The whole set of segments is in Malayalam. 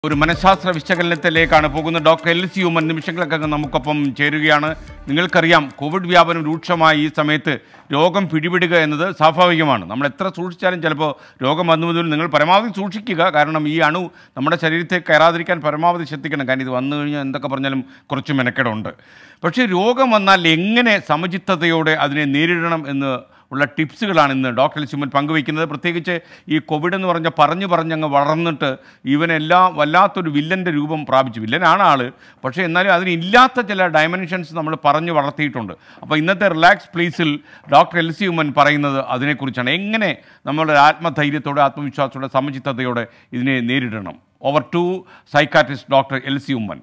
ഒരു മനഃശാസ്ത്ര വിശകലനത്തിലേക്കാണ് പോകുന്നത് ഡോക്ടർ എൽ സി ഉമ്മൻ നിമിഷങ്ങൾക്കകം നമുക്കൊപ്പം ചേരുകയാണ് നിങ്ങൾക്കറിയാം കോവിഡ് വ്യാപനം രൂക്ഷമായ ഈ സമയത്ത് രോഗം പിടിപെടുക എന്നത് സ്വാഭാവികമാണ് നമ്മൾ എത്ര സൂക്ഷിച്ചാലും ചിലപ്പോൾ രോഗം വന്നു മുതൽ നിങ്ങൾ പരമാവധി സൂക്ഷിക്കുക കാരണം ഈ അണു നമ്മുടെ ശരീരത്തിൽ കയറാതിരിക്കാൻ പരമാവധി ശ്രദ്ധിക്കണം കാരണം ഇത് വന്നു കഴിഞ്ഞാൽ എന്തൊക്കെ പറഞ്ഞാലും കുറച്ച് മെനക്കെടുണ്ട് പക്ഷേ രോഗം വന്നാൽ എങ്ങനെ സമചിത്തതയോടെ അതിനെ നേരിടണം എന്ന് ഉള്ള ടിപ്സുകളാണ് ഇന്ന് ഡോക്ടർ ലിസുമൻ പങ്കുവയ്ക്കുന്നത് പ്രത്യേകിച്ച് ഈ കോവിഡ് എന്ന് പറഞ്ഞ പറഞ്ഞു പറഞ്ഞങ്ങ് വളർന്നിട്ട് ഇവനെല്ലാം വല്ലാത്തൊരു വില്ലൻ്റെ രൂപം പ്രാപിച്ചു വില്ലനാണ് ആള് പക്ഷേ എന്നാലും അതിനില്ലാത്ത ചില ഡയമെൻഷൻസ് നമ്മൾ പറഞ്ഞു വളർത്തിയിട്ടുണ്ട് അപ്പോൾ ഇന്നത്തെ റിലാക്സ് പ്ലേസിൽ ഡോക്ടർ എൽ സി ഉമ്മൻ പറയുന്നത് അതിനെക്കുറിച്ചാണ് എങ്ങനെ നമ്മളുടെ ആത്മധൈര്യത്തോടെ ആത്മവിശ്വാസത്തോടെ സമചിത്തതയോടെ ഇതിനെ നേരിടണം over to psychiatrist doctor L C Oommen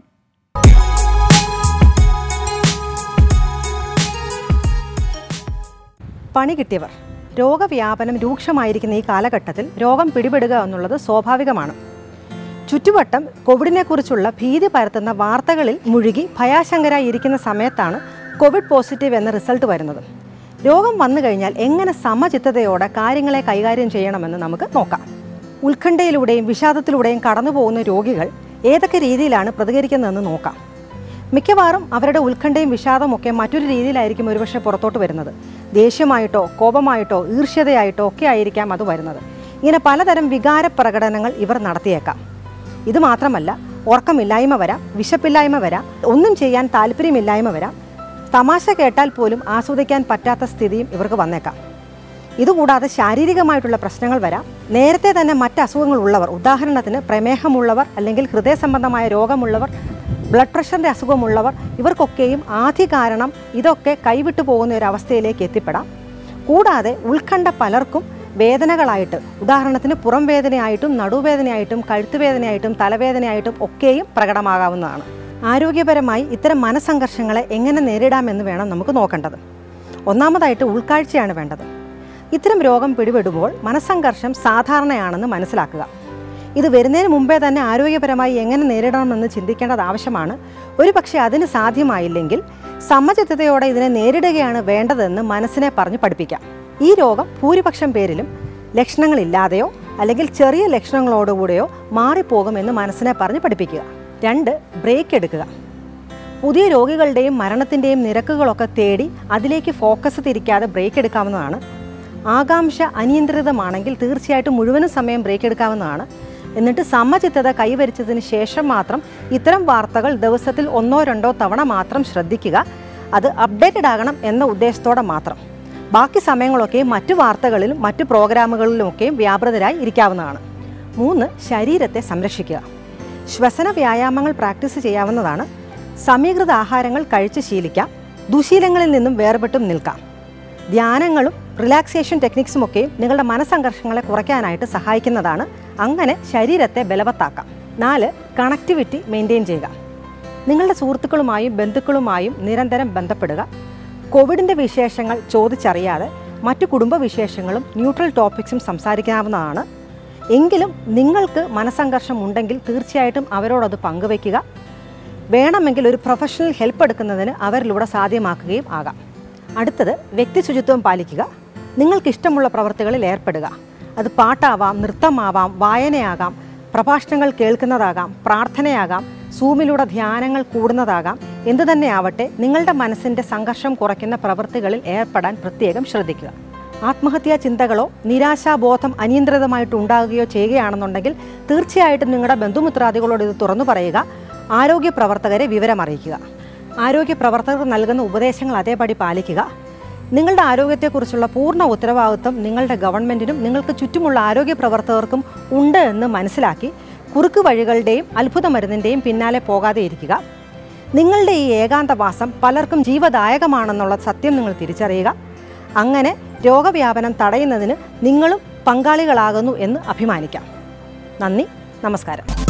പണി കിട്ടിയവർ രോഗവ്യാപനം രൂക്ഷമായിരിക്കുന്ന ഈ കാലഘട്ടത്തിൽ രോഗം പിടിപെടുക എന്നുള്ളത് സ്വാഭാവികമാണ് ചുറ്റുവട്ടം കോവിഡിനെക്കുറിച്ചുള്ള ഭീതി പരത്തുന്ന വാർത്തകളിൽ മുഴുകി ഭയാശങ്കരായി ഇരിക്കുന്ന സമയത്താണ് കോവിഡ് പോസിറ്റീവ് എന്ന റിസൾട്ട് വരുന്നത് രോഗം വന്നു കഴിഞ്ഞാൽ എങ്ങനെ സമചിത്തതയോടെ കാര്യങ്ങളെ കൈകാര്യം ചെയ്യണമെന്ന് നമുക്ക് നോക്കാം ഉത്കണ്ഠയിലൂടെയും വിഷാദത്തിലൂടെയും കടന്നു പോകുന്ന രോഗികൾ ഏതൊക്കെ രീതിയിലാണ് പ്രതികരിക്കുന്നതെന്ന് നോക്കാം മിക്കവാറും അവരുടെ ഉത്കണ്ഠയും വിഷാദവും ഒക്കെ മറ്റൊരു രീതിയിലായിരിക്കും ഒരുപക്ഷെ പുറത്തോട്ട് വരുന്നത് ദേഷ്യമായിട്ടോ കോപമായിട്ടോ ഈർഷ്യതയായിട്ടോ ഒക്കെ ആയിരിക്കാം അത് വരുന്നത് ഇങ്ങനെ പലതരം വികാര പ്രകടനങ്ങൾ ഇവർ നടത്തിയേക്കാം ഇത് മാത്രമല്ല ഉറക്കമില്ലായ്മ വരാം വിശപ്പില്ലായ്മ വരാം ഒന്നും ചെയ്യാൻ താല്പര്യമില്ലായ്മ വരാം തമാശ കേട്ടാൽ പോലും ആസ്വദിക്കാൻ പറ്റാത്ത സ്ഥിതിയും ഇവർക്ക് വന്നേക്കാം ഇതുകൂടാതെ ശാരീരികമായിട്ടുള്ള പ്രശ്നങ്ങൾ വരാം നേരത്തെ തന്നെ മറ്റ് അസുഖങ്ങൾ ഉള്ളവർ ഉദാഹരണത്തിന് പ്രമേഹമുള്ളവർ അല്ലെങ്കിൽ ഹൃദയ സംബന്ധമായ രോഗമുള്ളവർ ബ്ലഡ് പ്രഷറിൻ്റെ അസുഖമുള്ളവർ ഇവർക്കൊക്കെയും ആദ്യ കാരണം ഇതൊക്കെ കൈവിട്ടു പോകുന്ന ഒരു അവസ്ഥയിലേക്ക് എത്തിപ്പെടാം കൂടാതെ ഉത്കണ്ഠ പലർക്കും വേദനകളായിട്ട് ഉദാഹരണത്തിന് പുറം വേദനയായിട്ടും നടുവേദനയായിട്ടും കഴുത്തുവേദനയായിട്ടും തലവേദനയായിട്ടും ഒക്കെയും പ്രകടമാകാവുന്നതാണ് ആരോഗ്യപരമായി ഇത്തരം മനസ്സംഘർഷങ്ങളെ എങ്ങനെ നേരിടാമെന്ന് വേണം നമുക്ക് നോക്കേണ്ടത് ഒന്നാമതായിട്ട് ഉൾക്കാഴ്ചയാണ് വേണ്ടത് ഇത്തരം രോഗം പിടിപെടുമ്പോൾ മനസ്സംഘർഷം സാധാരണയാണെന്ന് മനസ്സിലാക്കുക ഇത് വരുന്നതിന് മുമ്പേ തന്നെ ആരോഗ്യപരമായി എങ്ങനെ നേരിടണമെന്ന് ചിന്തിക്കേണ്ടത് ആവശ്യമാണ് ഒരു പക്ഷേ അതിന് സാധ്യമായില്ലെങ്കിൽ സമചിത്തതയോടെ ഇതിനെ നേരിടുകയാണ് വേണ്ടതെന്ന് മനസ്സിനെ പറഞ്ഞ് പഠിപ്പിക്കാം ഈ രോഗം ഭൂരിപക്ഷം പേരിലും ലക്ഷണങ്ങളില്ലാതെയോ അല്ലെങ്കിൽ ചെറിയ ലക്ഷണങ്ങളോടുകൂടെയോ മാറിപ്പോകുമെന്ന് മനസ്സിനെ പറഞ്ഞ് പഠിപ്പിക്കുക രണ്ട് ബ്രേക്ക് എടുക്കുക പുതിയ രോഗികളുടെയും മരണത്തിൻ്റെയും നിരക്കുകളൊക്കെ തേടി അതിലേക്ക് ഫോക്കസ് തിരിക്കാതെ ബ്രേക്ക് എടുക്കാവുന്നതാണ് ആകാംക്ഷ അനിയന്ത്രിതമാണെങ്കിൽ തീർച്ചയായിട്ടും മുഴുവനും സമയം ബ്രേക്ക് എടുക്കാവുന്നതാണ് എന്നിട്ട് സമചിത്തത കൈവരിച്ചതിന് ശേഷം മാത്രം ഇത്തരം വാർത്തകൾ ദിവസത്തിൽ ഒന്നോ രണ്ടോ തവണ മാത്രം ശ്രദ്ധിക്കുക അത് അപ്ഡേറ്റഡ് ആകണം എന്ന ഉദ്ദേശത്തോടെ മാത്രം ബാക്കി സമയങ്ങളൊക്കെ മറ്റു വാർത്തകളിലും മറ്റു പ്രോഗ്രാമുകളിലുമൊക്കെയും വ്യാപൃതരായി ഇരിക്കാവുന്നതാണ് മൂന്ന് ശരീരത്തെ സംരക്ഷിക്കുക ശ്വസന വ്യായാമങ്ങൾ പ്രാക്ടീസ് ചെയ്യാവുന്നതാണ് സമീകൃത ആഹാരങ്ങൾ കഴിച്ച് ശീലിക്കാം ദുശീലങ്ങളിൽ നിന്നും വേർപെട്ടും നിൽക്കാം ധ്യാനങ്ങളും റിലാക്സേഷൻ ടെക്നിക്സും ഒക്കെയും നിങ്ങളുടെ മനസ്സംഘർഷങ്ങളെ കുറയ്ക്കാനായിട്ട് സഹായിക്കുന്നതാണ് അങ്ങനെ ശരീരത്തെ ബലവത്താക്കാം നാല് കണക്ടിവിറ്റി മെയിൻറ്റെയിൻ ചെയ്യുക നിങ്ങളുടെ സുഹൃത്തുക്കളുമായും ബന്ധുക്കളുമായും നിരന്തരം ബന്ധപ്പെടുക കോവിഡിൻ്റെ വിശേഷങ്ങൾ ചോദിച്ചറിയാതെ മറ്റു കുടുംബ വിശേഷങ്ങളും ന്യൂട്രൽ ടോപ്പിക്സും സംസാരിക്കാവുന്നതാണ് എങ്കിലും നിങ്ങൾക്ക് മനസ്സംഘർഷം ഉണ്ടെങ്കിൽ തീർച്ചയായിട്ടും അവരോടത് പങ്കുവയ്ക്കുക വേണമെങ്കിൽ ഒരു പ്രൊഫഷണൽ ഹെൽപ്പ് എടുക്കുന്നതിന് അവരിലൂടെ സാധ്യമാക്കുകയും ആകാം അടുത്തത് വ്യക്തി ശുചിത്വം പാലിക്കുക നിങ്ങൾക്കിഷ്ടമുള്ള പ്രവർത്തികളിൽ ഏർപ്പെടുക അത് പാട്ടാവാം നൃത്തമാവാം വായനയാകാം പ്രഭാഷണങ്ങൾ കേൾക്കുന്നതാകാം പ്രാർത്ഥനയാകാം സൂമിലൂടെ ധ്യാനങ്ങൾ കൂടുന്നതാകാം എന്തു തന്നെയാവട്ടെ നിങ്ങളുടെ മനസ്സിൻ്റെ സംഘർഷം കുറയ്ക്കുന്ന പ്രവൃത്തികളിൽ ഏർപ്പെടാൻ പ്രത്യേകം ശ്രദ്ധിക്കുക ആത്മഹത്യാ ചിന്തകളോ നിരാശാബോധം അനിയന്ത്രിതമായിട്ട് ഉണ്ടാകുകയോ ചെയ്യുകയാണെന്നുണ്ടെങ്കിൽ തീർച്ചയായിട്ടും നിങ്ങളുടെ ബന്ധുമിത്രാദികളോട് ഇത് തുറന്നു പറയുക ആരോഗ്യ പ്രവർത്തകരെ വിവരമറിയിക്കുക ആരോഗ്യ പ്രവർത്തകർ നൽകുന്ന ഉപദേശങ്ങൾ അതേപടി പാലിക്കുക നിങ്ങളുടെ ആരോഗ്യത്തെക്കുറിച്ചുള്ള പൂർണ്ണ ഉത്തരവാദിത്വം നിങ്ങളുടെ ഗവൺമെൻറ്റിനും നിങ്ങൾക്ക് ചുറ്റുമുള്ള ആരോഗ്യ പ്രവർത്തകർക്കും ഉണ്ട് എന്ന് മനസ്സിലാക്കി കുറുക്ക് വഴികളുടെയും അത്ഭുത മരുന്നിൻ്റെയും പിന്നാലെ പോകാതെ ഇരിക്കുക നിങ്ങളുടെ ഈ ഏകാന്തവാസം പലർക്കും ജീവദായകമാണെന്നുള്ള സത്യം നിങ്ങൾ തിരിച്ചറിയുക അങ്ങനെ രോഗവ്യാപനം തടയുന്നതിന് നിങ്ങളും പങ്കാളികളാകുന്നു എന്ന് അഭിമാനിക്കാം നന്ദി നമസ്കാരം